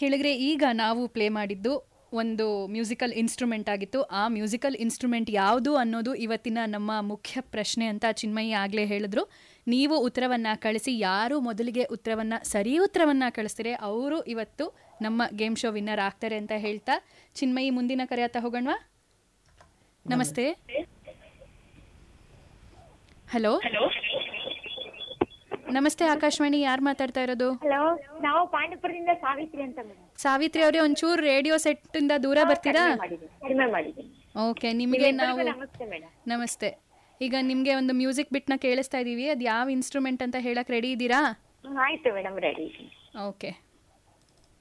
ಕೇಳಿದ್ರೆ ಈಗ ನಾವು ಪ್ಲೇ ಮಾಡಿದ್ದು ಒಂದು ಮ್ಯೂಸಿಕಲ್ ಇನ್ಸ್ಟ್ರೂಮೆಂಟ್ ಆಗಿತ್ತು ಆ ಮ್ಯೂಸಿಕಲ್ ಇನ್ಸ್ಟ್ರೂಮೆಂಟ್ ಯಾವುದು ಅನ್ನೋದು ಇವತ್ತಿನ ನಮ್ಮ ಮುಖ್ಯ ಪ್ರಶ್ನೆ ಅಂತ ಚಿನ್ಮಯಿ ಆಗಲೇ ಹೇಳಿದ್ರು ನೀವು ಉತ್ತರವನ್ನು ಕಳಿಸಿ ಯಾರು ಮೊದಲಿಗೆ ಉತ್ತರವನ್ನು ಸರಿ ಉತ್ತರವನ್ನು ಕಳಿಸ್ತೀರಿ ಅವರು ಇವತ್ತು ನಮ್ಮ ಗೇಮ್ ಶೋ ವಿನ್ನರ್ ಆಗ್ತಾರೆ ಅಂತ ಹೇಳ್ತಾ ಚಿನ್ಮಯಿ ಮುಂದಿನ ಕರೆಯತ್ತ ಹೋಗೋಣವಾ ನಮಸ್ತೆ ಹಲೋ ನಮಸ್ತೆ ಆಕಾಶವಾಣಿ ಯಾರು ಮಾತಾಡ್ತಾ ಇರೋದು ಹಲೋ ನಾವು ಪಾಂಡಪುರದಿಂದ ಸಾವಿತ್ರಿ ಅಂತ ಮೇಡಮ್ ಸಾವಿತ್ರಿ ಅವರೇ ಒಂಚೂರು ರೇಡಿಯೋ ಸೆಟ್ ಇಂದ ದೂರ ಬರ್ತೀರಾ ಮಾಡಿದ್ದೀನಿ ಕಡಿಮೆ ಮಾಡಿದ್ದೀನಿ ಓಕೆ ನಿಮಗೆ ನಾವು ನಮಸ್ತೆ ಮೇಡಮ್ ನಮಸ್ತೆ ಈಗ ನಿಮಗೆ ಒಂದು ಮ್ಯೂಸಿಕ್ ಬಿಟ್ನ ಕೇಳಿಸ್ತಾ ಇದೀವಿ ಅದು ಯಾವ ಇನ್ಸ್ಟ್ರೂಮೆಂಟ್ ಅಂತ ಹೇಳಕ್ ರೆಡಿ ಇದ್ದೀರಾ ಆಯ್ತು ಮೇಡಮ್ ರೆಡಿ ಓಕೆ